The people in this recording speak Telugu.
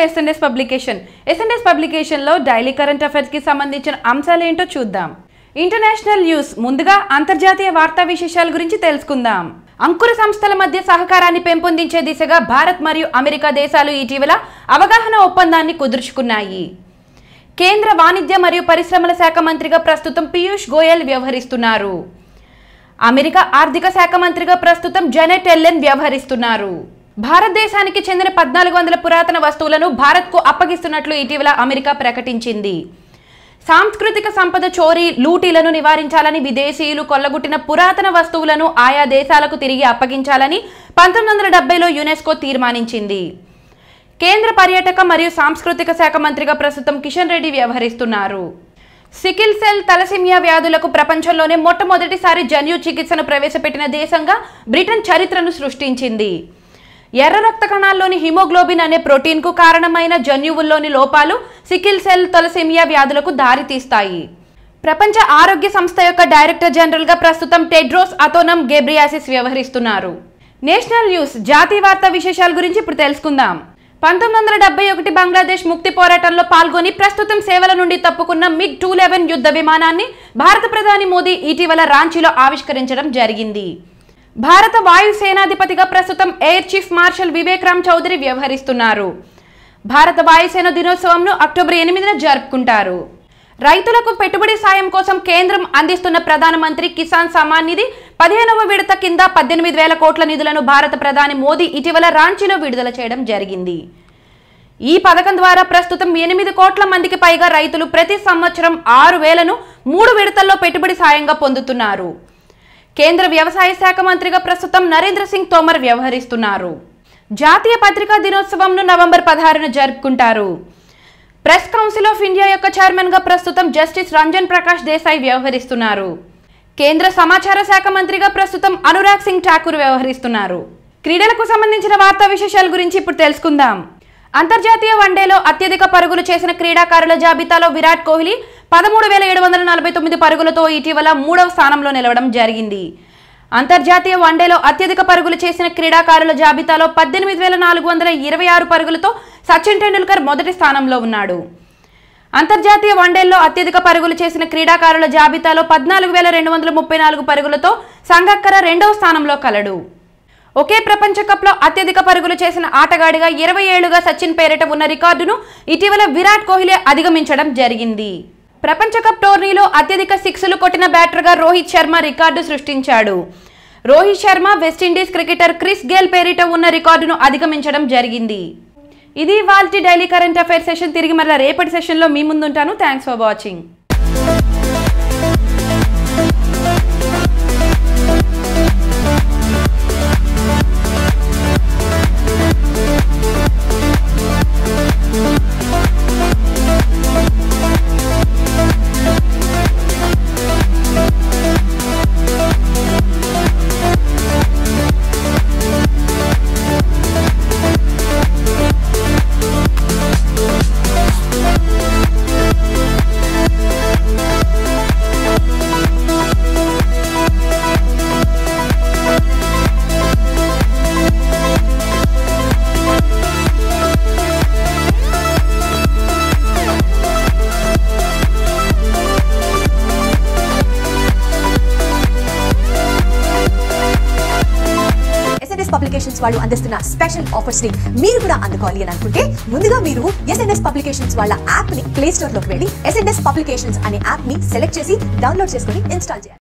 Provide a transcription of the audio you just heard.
ఎస్ఎన్ఎస్ పబ్లికేషన్ ఎస్ఎన్ఎస్ పబ్లికేషన్లో డైలీ కరెంట్ అఫైర్స్కి సంబంధించిన అంశాలు ఏంటో చూద్దాం ఇంటర్నేషనల్ న్యూస్ ముందుగా అంతర్జాతీయ వార్తా విశేషాల గురించి తెలుసుకుందాం అంకుర సంస్థల మధ్య సహకారాన్ని పెంపొందించే దిశగా భారత్ మరియు అమెరికా దేశాలు ఇటీవల అవగాహన ఒప్పందాన్ని కుదుర్చుకున్నాయి కేంద్ర వాణిజ్య మరియు పరిశ్రమల శాఖ మంత్రిగా ప్రస్తుతం పీయూష్ గోయల్ వ్యవహరిస్తున్నారు అమెరికా ఆర్థిక శాఖ మంత్రిగా ప్రస్తుతం జెనెట్ ఎల్లెన్ వ్యవహరిస్తున్నారు భారతదేశానికి చెందిన పద్నాలుగు వందల పురాతన వస్తువులను భారత్కు అప్పగిస్తున్నట్లు ఇటీవల అమెరికా ప్రకటించింది సాంస్కృతిక సంపద చోరీ లూటీలను నివారించాలని విదేశీయులు కొల్లగొట్టిన పురాతన వస్తువులను ఆయా దేశాలకు తిరిగి అప్పగించాలని పంతొమ్మిది వందల డెబ్బైలో యునెస్కో తీర్మానించింది కేంద్ర పర్యాటక మరియు సాంస్కృతిక శాఖ మంత్రిగా ప్రస్తుతం కిషన్ రెడ్డి వ్యవహరిస్తున్నారు సికిల్ సెల్ తలసిమియా వ్యాధులకు ప్రపంచంలోనే మొట్టమొదటిసారి జన్యు చికిత్సను ప్రవేశపెట్టిన దేశంగా బ్రిటన్ చరిత్రను సృష్టించింది ఎర్ర రక్త కణాల్లోని హిమోగ్లోబిన్ అనే ప్రోటీన్కు కారణమైన జన్యువుల్లోని లోపాలు సికిల్ సెల్ తలసిమియా వ్యాధులకు దారితీస్తాయి ప్రపంచ ఆరోగ్య సంస్థ యొక్క డైరెక్టర్ జనరల్గా ప్రస్తుతం టెడ్రోస్ అతోనం గేబ్రియాసిస్ వ్యవహరిస్తున్నారు నేషనల్ న్యూస్ జాతీయ వార్తా విశేషాల గురించి ఇప్పుడు తెలుసుకుందాం పంతొమ్మిది వందల డెబ్బై ఒకటి బంగ్లాదేశ్ ముక్తి పోరాటంలో పాల్గొని ప్రస్తుతం సేవల నుండి తప్పుకున్న మిగ్ టూ లెవెన్ యుద్ధ విమానాన్ని భారత ప్రధాని మోదీ ఇటీవల రాంచీలో ఆవిష్కరించడం జరిగింది భారత వాయు సేనాధిపతిగా ప్రస్తుతం air chief marshal Vivek Ram Chaudhari వ్యవహరిస్తున్నారు భారత వాయుసేన దినోత్సవంను అక్టోబర్ ఎనిమిదిన జరుపుకుంటారు రైతులకు పెట్టుబడి సాయం కోసం కేంద్రం అందిస్తున్న ప్రధానమంత్రి కిసాన్ సమ్మాన్ నిధి పదిహేనవ విడత కింద పద్దెనిమిది వేల కోట్ల నిధులను భారత ప్రధాని మోదీ ఇటీవల రాంచీలో విడుదల చేయడం జరిగింది ఈ పథకం ద్వారా ప్రస్తుతం ఎనిమిది కోట్ల మందికి పైగా రైతులు ప్రతి సంవత్సరం ఆరు వేలను మూడు విడతల్లో పెట్టుబడి సాయంగా పొందుతున్నారు కేంద్ర వ్యవసాయ శాఖ మంత్రిగా ప్రస్తుతం నరేంద్ర సింగ్ తోమర్ వ్యవహరిస్తున్నారు జాతీయ పత్రికా దినోత్సవంను నవంబర్ పదహారున జరుపుకుంటారు ప్రెస్ కౌన్సిల్ ఆఫ్ ఇండియా యొక్క చైర్మన్ గా ప్రస్తుతం జస్టిస్ రంజన్ ప్రకాష్ దేశాయ్ వ్యవహరిస్తున్నారు కేంద్ర సమాచార శాఖ మంత్రిగా ప్రస్తుతం అనురాగ్ సింగ్ ఠాకూర్ వ్యవహరిస్తున్నారు క్రీడలకు సంబంధించిన వార్తా విశేషాల గురించి ఇప్పుడు తెలుసుకుందాం అంతర్జాతీయ వన్డేలో అత్యధిక పరుగులు చేసిన క్రీడాకారుల జాబితాలో విరాట్ కోహ్లీ పదమూడు వేల ఏడు వందల నలభై తొమ్మిది పరుగులతో ఇటీవల మూడవ స్థానంలో నిలవడం జరిగింది అంతర్జాతీయ వన్డేలో అత్యధిక పరుగులు చేసిన క్రీడాకారుల జాబితాలో పద్దెనిమిది వేల నాలుగు వందల ఇరవై ఆరు పరుగులతో సచిన్ టెండూల్కర్ మొదటి స్థానంలో ఉన్నాడు అంతర్జాతీయ వన్డేల్లో అత్యధిక పరుగులు చేసిన క్రీడాకారుల జాబితాలో పద్నాలుగు వేల రెండు వందల ముప్పై నాలుగు పరుగులతో సంగక్కర రెండవ స్థానంలో కలడు ఒకే ప్రపంచ కప్లో అత్యధిక పరుగులు చేసిన ఆటగాడిగా ఇరవై ఏళ్లుగా సచిన్ పేరిట ఉన్న రికార్డును ఇటీవల విరాట్ కోహ్లీ అధిగమించడం జరిగింది ప్రపంచ కప్ టోర్నీలో అత్యధిక సిక్స్లు కొట్టిన బ్యాటర్గా రోహిత్ శర్మ రికార్డు సృష్టించాడు Rohit Sharma West Indies cricketer Chris Gayle పేరిట ఉన్న రికార్డును అధిగమించడం జరిగింది ఇది వాల్టి డైలీ కరెంట్ అఫైర్ సెషన్ తిరిగి మరలా రేపటి సెషన్లో మీ ముందుంటాను thanks for watching SNS publications వాళ్ళు అందిస్తున్న స్పెషల్ ఆఫర్స్ ని మీరు కూడా అందుకోవాలి అని అనుకుంటే ముందుగా మీరు ఎస్ఎన్ఎస్ పబ్లికేషన్స్ వాళ్ళ యాప్ ని ప్లే స్టోర్ లోకి వెళ్ళి ఎస్ఎన్ఎస్ పబ్లికేషన్స్ అనే యాప్ ని సెలెక్ట్ చేసి డౌన్లోడ్ చేసుకుని ఇన్స్టాల్ చేయాలి